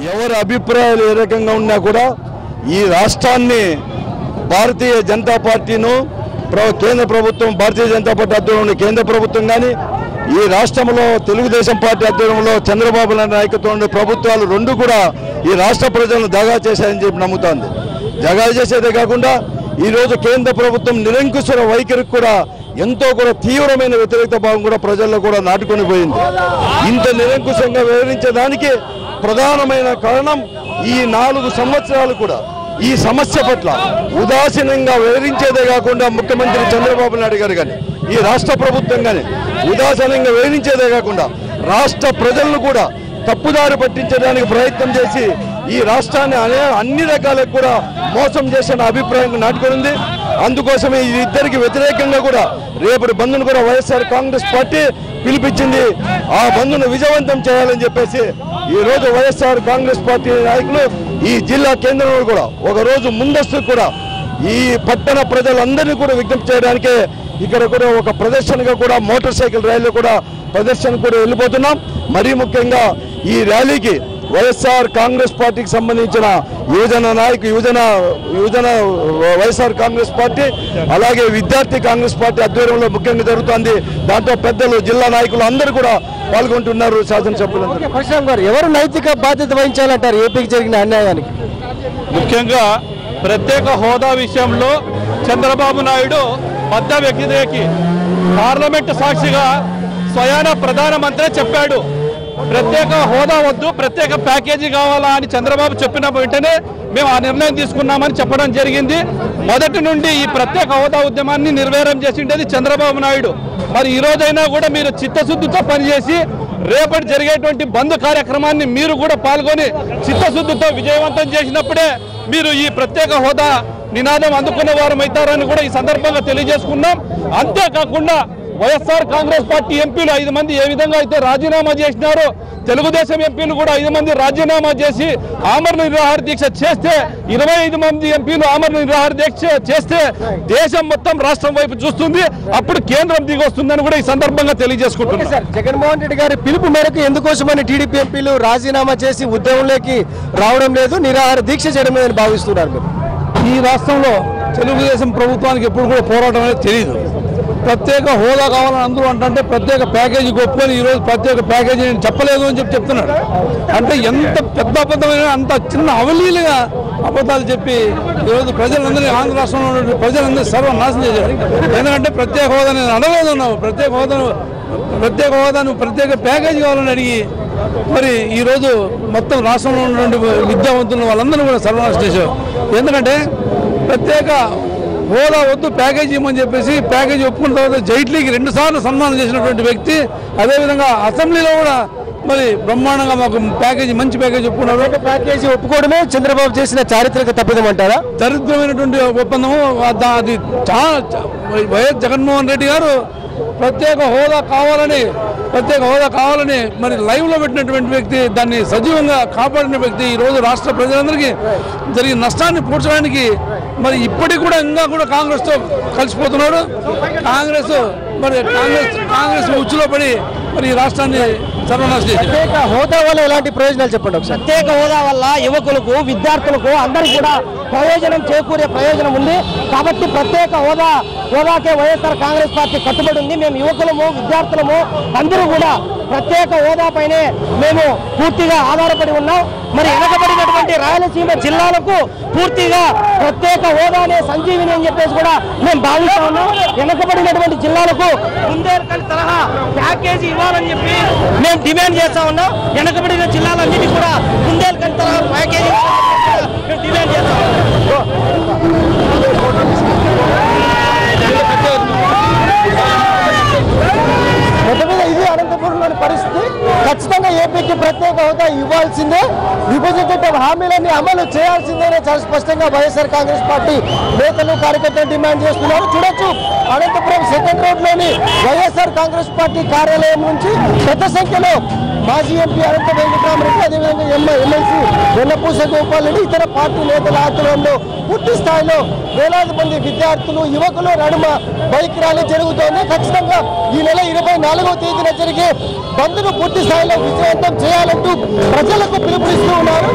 ఎవరి అభిప్రాయాలు ఏ రకంగా ఉన్నా కూడా ఈ రాష్ట్రాన్ని భారతీయ జనతా పార్టీను ప్ర- కేంద్ర ప్రభుత్వం భారతీయ జనతా పార్టీ ఆధ్వర్యంలో కేంద్ర ప్రభుత్వం కానీ ఈ రాష్ట్రంలో తెలుగుదేశం పార్టీ ఆధ్వర్యంలో చంద్రబాబు నాయుడు నాయకత్వంలో ప్రభుత్వాలు రెండు కూడా ఈ రాష్ట్ర ప్రజలను దగా చేశాయని చెప్పి నమ్ముతోంది దగా చేసేదే కాకుండా ఈరోజు కేంద్ర ప్రభుత్వం నిరంకుశ వైఖరికి కూడా ఎంతో కూడా తీవ్రమైన వ్యతిరేకత భావం కూడా ప్రజల్లో కూడా నాటుకొని పోయింది ఇంత నిరంకుశంగా వివరించేదానికి ప్రధానమైన కారణం ఈ నాలుగు సంవత్సరాలు కూడా ఈ సమస్య పట్ల ఉదాసీనంగా వివరించేదే కాకుండా ముఖ్యమంత్రి చంద్రబాబు నాయుడు గారు కానీ ఈ రాష్ట్ర ప్రభుత్వం కానీ ఉదాసీనంగా వివరించేదే కాకుండా రాష్ట్ర ప్రజలను కూడా తప్పుదారి పట్టించడానికి ప్రయత్నం చేసి ఈ రాష్ట్రాన్ని అనే అన్ని రకాలకు కూడా మోసం చేసిన అభిప్రాయం నాటుకుంది అందుకోసమే ఈ ఇద్దరికి వ్యతిరేకంగా కూడా రేపటి బంద్ను కూడా వైఎస్ఆర్ కాంగ్రెస్ పార్టీ పిలిపించింది ఆ బంద్ను విజయవంతం చేయాలని చెప్పేసి ఈ రోజు వైఎస్ఆర్ కాంగ్రెస్ పార్టీ నాయకులు ఈ జిల్లా కేంద్రంలో కూడా ఒక రోజు ముందస్తు కూడా ఈ పట్టణ ప్రజలందరినీ కూడా విజ్ఞప్తి చేయడానికే ఇక్కడ కూడా ఒక ప్రదర్శనగా కూడా మోటార్ సైకిల్ ర్యాలీలో కూడా ప్రదర్శన కూడా వెళ్ళిపోతున్నాం మరీ ముఖ్యంగా ఈ ర్యాలీకి వైఎస్ఆర్ కాంగ్రెస్ పార్టీకి సంబంధించిన యువజన నాయకు యువజన యువజన వైఎస్ఆర్ కాంగ్రెస్ పార్టీ అలాగే విద్యార్థి కాంగ్రెస్ పార్టీ ఆధ్వర్యంలో ముఖ్యంగా జరుగుతోంది దాంట్లో పెద్దలు జిల్లా నాయకులు అందరూ కూడా పాల్గొంటున్నారు శాసనసభ్యులందరూ ఓకే, పరశురామ్ గారు ఎవరు నైతిక బాధ్యత వహించాలంటారు ఏపీకి జరిగిన అన్యాయానికి ముఖ్యంగా ప్రత్యేక హోదా విషయంలో చంద్రబాబు నాయుడు బద్ద వ్యక్తికి పార్లమెంటు సాక్షిగా స్వయాన ప్రధానమంత్రి చెప్పాడు ప్రత్యేక హోదా వద్దు ప్రత్యేక ప్యాకేజీ కావాలా అని చంద్రబాబు చెప్పిన వెంటనే మేము ఆ నిర్ణయం తీసుకున్నామని చెప్పడం జరిగింది మొదటి నుండి ఈ ప్రత్యేక హోదా ఉద్యమాన్ని నిర్వీర్యం చేసిండేది చంద్రబాబు నాయుడు మరి ఈ రోజైనా కూడా మీరు చిత్తశుద్ధితో పనిచేసి రేపటి జరిగేటువంటి బంద్ కార్యక్రమాన్ని మీరు కూడా పాల్గొని చిత్తశుద్ధితో విజయవంతం చేసినప్పుడే మీరు ఈ ప్రత్యేక హోదా నినాదం అందుకున్న వారు అవుతారని కూడా ఈ సందర్భంగా తెలియజేసుకున్నాం అంతేకాకుండా వైఎస్ఆర్ కాంగ్రెస్ పార్టీ ఎంపీలు ఐదు మంది ఏ విధంగా అయితే రాజీనామా చేసినారో తెలుగుదేశం ఎంపీలు కూడా ఐదు మంది రాజీనామా చేసి ఆమరణ నిరాహార దీక్ష చేస్తే ఇరవై ఐదు మంది ఎంపీలు ఆమరణ నిరాహార దీక్ష చేస్తే దేశం మొత్తం రాష్ట్రం వైపు చూస్తుంది అప్పుడు కేంద్రం దిగి వస్తుందని కూడా ఈ సందర్భంగా ఓకే తెలియజేసుకుంటున్నాం సార్ జగన్మోహన్ రెడ్డి గారి పిలుపు మేరకు ఎందుకోసమని టీడీపీ ఎంపీలు రాజీనామా చేసి ఉద్యమంలోకి రావడం లేదు నిరాహార దీక్ష చేయడం లేదని భావిస్తున్నారు మీరు ఈ రాష్ట్రంలో తెలుగుదేశం ప్రభుత్వానికి ఎప్పుడు కూడా పోరాటం అనేది తెలియదు ప్రత్యేక హోదా కావాలని అందరూ అంటే ప్రత్యేక ప్యాకేజీ ఒప్పుకొని ఈరోజు ప్రత్యేక ప్యాకేజీ నేను చెప్పలేదు అని చెప్పి చెప్తున్నాడు అంటే ఎంత పెద్ద అబద్ధమైన అంత చిన్న అవలీలుగా అబద్ధాలు చెప్పి ఈరోజు ప్రజలందరినీ ఆంధ్ర రాష్ట్రంలో ఉన్న ప్రజలందరూ సర్వనాశనం చేశారు ఎందుకంటే ప్రత్యేక హోదా నేను అడగలేదు ఉన్నావు ప్రత్యేక హోదాను ప్రత్యేక హోదాను ప్రత్యేక ప్యాకేజీ కావాలని అడిగి మరి ఈరోజు మొత్తం రాష్ట్రంలో ఉన్నటువంటి విద్యావంతులను వాళ్ళందరూ కూడా సర్వనాశనం చేశారు ఎందుకంటే ప్రత్యేక హోదా వద్దు ప్యాకేజీ ఇవ్వమని చెప్పేసి ప్యాకేజీ ఒప్పుకున్న తర్వాత జైట్లీకి రెండు సార్లు సన్మానం చేసినటువంటి వ్యక్తి అదేవిధంగా అసెంబ్లీలో కూడా మరి బ్రహ్మాండంగా మాకు ప్యాకేజీ మంచి ప్యాకేజీ ఒప్పుకున్నారు ప్యాకేజీ ఒప్పుకోవడమే చంద్రబాబు చేసిన చారిత్రక తప్పిదం అంటారా దరిద్రమైనటువంటి ఒప్పందము దా- అది చాలా చా- వైఎస్ జగన్మోహన్ రెడ్డి గారు ప్రత్యేక హోదా కావాలని ప్రత్యేక హోదా కావాలని మరి లైవ్లో పెట్టినటువంటి వ్యక్తి దాన్ని సజీవంగా కాపాడిన వ్యక్తి ఈరోజు రాష్ట్ర ప్రజలందరికీ జరిగిన నష్టాన్ని పూడ్చడానికి మరి ఇప్పటికి కూడా ఇంకా కూడా కాంగ్రెస్తో కలిసిపోతున్నాడు కాంగ్రెస్ మరి కాంగ్రెస్ కాంగ్రెస్ ఉచ్చులో పడి మరి ఈ రాష్ట్రాన్ని సర్వనాశం చేశారు ప్రత్యేక హోదా వల్ల ఎలాంటి ప్రయోజనాలు చెప్పండి ఒకసారి ప్రత్యేక హోదా వల్ల యువకులకు విద్యార్థులకు అందరికీ కూడా ప్రయోజనం చేకూరే ప్రయోజనం ఉంది కాబట్టి ప్రత్యేక హోదా హోదాకే వైఎస్ఆర్ కాంగ్రెస్ పార్టీ కట్టుబడి ఉంది మేము యువకులము విద్యార్థులము అందరూ కూడా ప్రత్యేక హోదాపైనే మేము పూర్తిగా ఆధారపడి ఉన్నాం మరి వెనకబడినటువంటి రాయలసీమ జిల్లాలకు పూర్తిగా ప్రత్యేక హోదానే సంజీవిని అని చెప్పేసి కూడా మేము భావిస్తా ఉన్నాం వెనకబడినటువంటి జిల్లాలకు బుందేల్ఖండ్ తరహా ప్యాకేజీ ఇవ్వాలని చెప్పి మేము డిమాండ్ చేస్తా ఉన్నాం వెనకబడిన జిల్లాలన్నిటికీ కూడా బుందేల్ఖండ్ తరహా ప్యాకేజీ ఇవ్వాలని చెప్పి మేము డిమాండ్ చేస్తా ఉన్నాం మొత్తం మీద ఇది అనంతపురంలోని పరిస్థితి ఖచ్చితంగా ఏపీకి ప్రత్యేక హోదా ఇవ్వాల్సిందే విభజిత హామీలన్నీ అమలు చేయాల్సిందేనే చాలా స్పష్టంగా వైఎస్ఆర్ కాంగ్రెస్ పార్టీ నేతలు కార్యకర్తలు డిమాండ్ చేస్తున్నారు చూడొచ్చు అనంతపురం సెకండ్ రోడ్ లోని వైఎస్ఆర్ కాంగ్రెస్ పార్టీ కార్యాలయం నుంచి పెద్ద సంఖ్యలో మాజీ ఎంపీ అనంత వెంకటరామరెడ్డి అదేవిధంగా ఎమ్మె ఎమ్మెల్సీ వెన్నపూస గోపాల్ రెడ్డి ఇతర పార్టీ నేతల ఆధ్వర్యంలో పూర్తి స్థాయిలో వేలాది మంది విద్యార్థులు యువకులు నడుమ బైక్ ర్యాలీ జరుగుతోంది ఖచ్చితంగా ఈ నెల ఇరవై నాలుగవ తేదీన జరిగే బంద్ను పూర్తి స్థాయిలో విజయవంతం చేయాలంటూ ప్రజలకు పిలుపునిస్తూ ఉన్నారు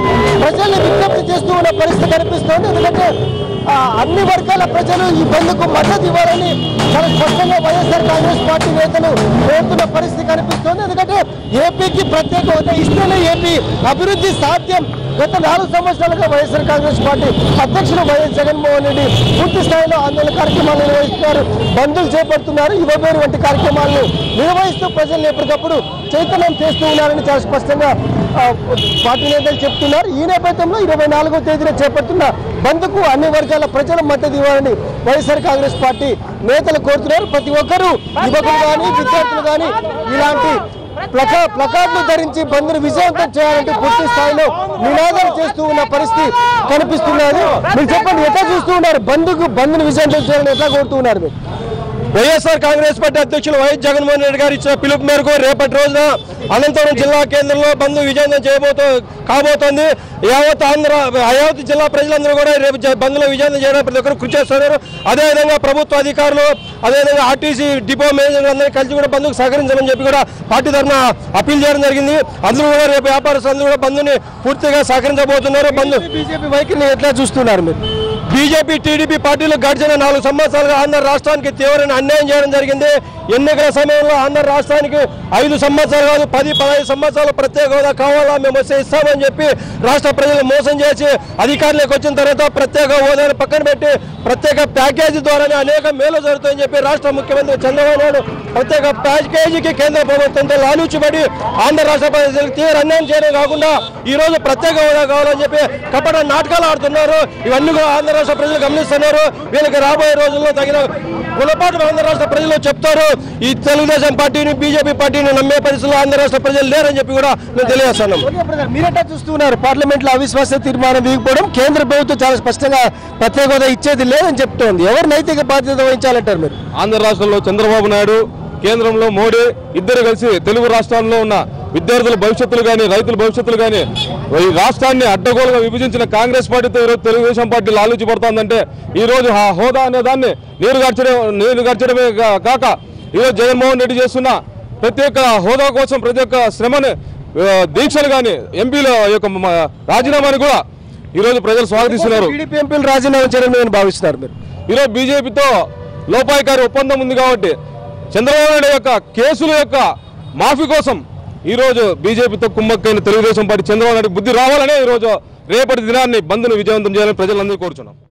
ప్రజల్ని విజ్ఞప్తి చేస్తూ ఉన్న పరిస్థితి కనిపిస్తోంది ఎందుకంటే ఆ, అన్ని వర్గాల ప్రజలు ఈ బంద్కు మద్దతు ఇవ్వాలని చాలా స్పష్టంగా వైఎస్ఆర్ కాంగ్రెస్ పార్టీ నేతలు కోరుతున్న పరిస్థితి కనిపిస్తోంది ఎందుకంటే ఏపీకి ప్రత్యేక హోదా ఇస్తేనే ఏపీ అభివృద్ధి సాధ్యం గత నాలుగు సంవత్సరాలుగా వైఎస్ఆర్ కాంగ్రెస్ పార్టీ అధ్యక్షులు వైఎస్ జగన్మోహన్ రెడ్డి పూర్తి స్థాయిలో ఆందోళన కార్యక్రమాలు నిర్వహిస్తున్నారు బంధులు చేపడుతున్నారు యువపేరు వంటి కార్యక్రమాలను నిర్వహిస్తూ ప్రజలను ఎప్పటికప్పుడు చైతన్యం చేస్తూ ఉన్నారని చాలా స్పష్టంగా ఆ, పార్టీ నేతలు చెప్తున్నారు ఈ నేపథ్యంలో ఇరవై నాలుగో తేదీన చేపడుతున్న బంద్కు అన్ని వర్గాల ప్రజల మద్దతు ఇవ్వాలని వైఎస్ఆర్ కాంగ్రెస్ పార్టీ నేతలు కోరుతున్నారు ప్రతి ఒక్కరూ యువకులు కానీ విద్యార్థులు కానీ ఇలాంటి ప్లకా ప్లకార్డులు ధరించి బంద్ను విజయవంతం చేయాలంటూ పూర్తి స్థాయిలో నినాదాలు చేస్తూ ఉన్న పరిస్థితి కనిపిస్తున్నది మీరు చెప్పండి ఎట్లా చూస్తూ ఉన్నారు బంద్కు బంద్ను విజయవంతం చేయాలని ఎట్లా కోరుతూ ఉన్నారు మీరు వైఎస్ఆర్ కాంగ్రెస్ పార్టీ అధ్యక్షులు వైఎస్ జగన్మోహన్ రెడ్డి గారు ఇచ్చిన పిలుపు మేరకు రేపటి రోజున అనంతపురం జిల్లా కేంద్రంలో బంద్ విజయవంతం చేయబోతూ కాబోతోంది యావత్ ఆంధ్ర యావత్ జిల్లా ప్రజలందరూ కూడా రేపు జ- బంద్లో విజయవంతం చేయడానికి ప్రతి ఒక్కరు కృషి చేస్తున్నారు అదేవిధంగా ప్రభుత్వ అధికారులు అదేవిధంగా ఆర్టీసీ డిపో మేనేజర్లు అందరూ కలిసి కూడా బంద్కు సహకరించాలని చెప్పి కూడా పార్టీ తరఫున అప్పీల్ చేయడం జరిగింది అందరూ కూడా రేపు వ్యాపారస్తులందరూ కూడా బంద్ని పూర్తిగా సహకరించబోతున్నారు బంద్ బీజేపీ వైఖరిని ఎట్లా చూస్తున్నారు మీరు బీజేపీ టీడీపీ పార్టీలు గడిచిన నాలుగు సంవత్సరాలుగా ఆంధ్ర రాష్ట్రానికి తీవ్రమైన అన్యాయం చేయడం జరిగింది ఎన్నికల సమయంలో ఆంధ్ర రాష్ట్రానికి ఐదు సంవత్సరాలు కాదు పది పదహైదు సంవత్సరాలు ప్రత్యేక హోదా కావాలా మేము వస్తే ఇస్తామని చెప్పి రాష్ట్ర ప్రజలు మోసం చేసి అధికారులకు వచ్చిన తర్వాత ప్రత్యేక హోదాను పక్కన పెట్టి ప్రత్యేక ప్యాకేజీ ద్వారానే అనేక మేలు జరుగుతాయని చెప్పి రాష్ట్ర ముఖ్యమంత్రి చంద్రబాబు నాయుడు ప్రత్యేక ప్యాకేజీకి కేంద్ర ప్రభుత్వంతో లాలూచిపడి ఆంధ్ర రాష్ట్ర ప్రజలకు తీవ్ర అన్యాయం చేయడం కాకుండా ఈ రోజు ప్రత్యేక హోదా కావాలని చెప్పి కపట నాటకాలు ఆడుతున్నారు ఇవన్నీ కూడా ఆంధ్ర రాష్ట్ర ప్రజలు గమనిస్తున్నారు వీళ్ళకి రాబోయే రోజుల్లో తగిన గుణపాఠం ఆంధ్ర రాష్ట్ర ప్రజలు చెప్తారు ఈ తెలుగుదేశం పార్టీని బీజేపీ పార్టీని నమ్మే పరిస్థితుల్లో ఆంధ్ర రాష్ట్ర ప్రజలు లేరని చెప్పి కూడా మేము తెలియజేస్తున్నాం ఓకే బ్రదర్ మీరెట్టా చూస్తున్నారు పార్లమెంట్ లో అవిశ్వాస తీర్మానం వీగిపోవడం కేంద్ర ప్రభుత్వం చాలా స్పష్టంగా ప్రత్యేక హోదా ఇచ్చేది లేదని చెప్తోంది ఎవరు నైతిక బాధ్యత వహించాలంటారు మీరు ఆంధ్ర రాష్ట్రంలో చంద్రబాబు నాయుడు కేంద్రంలో మోడీ ఇద్దరు కలిసి తెలుగు రాష్ట్రాల్లో ఉన్న విద్యార్థుల భవిష్యత్తులు కానీ రైతుల భవిష్యత్తులు కానీ ఈ రాష్ట్రాన్ని అడ్డగోలుగా విభజించిన కాంగ్రెస్ పార్టీతో ఈరోజు తెలుగుదేశం పార్టీ లాలూచి పడుతోందంటే ఈ రోజు ఆ హోదా అనే దాన్ని నీరు గర్చడం నీరు గర్చడమే కా- కాక ఈరోజు జగన్మోహన్ రెడ్డి చేస్తున్న ప్రతి ఒక్క హోదా కోసం ప్రతి ఒక్క శ్రమని ఆ, దీక్షలు కానీ ఎంపీల యొక్క మ- రాజీనామాని కూడా ఈరోజు ప్రజలు స్వాగతిస్తున్నారు టీడీపీ ఎంపీలు రాజీనామా చేయడం నేను భావిస్తున్నారు మీరు ఈరోజు బీజేపీతో లోపాయికారి ఒప్పందం ఉంది కాబట్టి చంద్రబాబు నాయుడు యొక్క కేసుల యొక్క మాఫీ కోసం ఈరోజు బీజేపీతో కుమ్మక్కైన తెలుగుదేశం పార్టీ చంద్రబాబు నాయుడు బుద్ధి రావాలనే ఈరోజు రేపటి దినాన్ని బంద్ను విజయవంతం చేయాలని ప్రజలందరూ కోరుచున్నాం